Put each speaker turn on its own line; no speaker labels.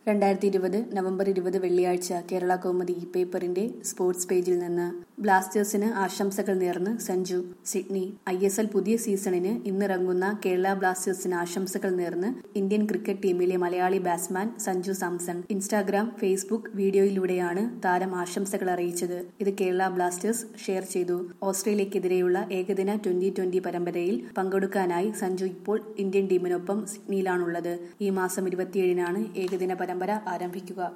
രണ്ടായിരത്തി ഇരുപത് നവംബർ ഇരുപത് വെള്ളിയാഴ്ച കേരള കൗമുദി ഈ പേപ്പറിന്റെ സ്പോർട്സ് പേജിൽ നിന്ന് ബ്ലാസ്റ്റേഴ്സിന് ആശംസകൾ നേർന്ന് Sanju Sydney I S L പുതിയ സീസണിന് ഇന്നിറങ്ങുന്ന കേരള ബ്ലാസ്റ്റേഴ്സിന് ആശംസകൾ നേർന്ന് ഇന്ത്യൻ ക്രിക്കറ്റ് ടീമിലെ Malayali batsman Sanju Samson Instagram Facebook വീഡിയോയിലൂടെയാണ് താരം ആശംസകൾ അറിയിച്ചത് ഇത് കേരള ബ്ലാസ്റ്റേഴ്സ് ഷെയർ ചെയ്തു ഓസ്ട്രേലിയക്കെതിരെയുള്ള ഏകദിന ട്വന്റി ട്വന്റി പരമ്പരയിൽ പങ്കെടുക്കാനായി സഞ്ജു ഇപ്പോൾ ഇന്ത്യൻ ടീമിനൊപ്പം സിഡ്നിയിലാണുള്ളത് ഈ മാസം ഇരുപത്തിയേഴിനാണ് ഏകദിന പരമ്പര ആരംഭിക്കുക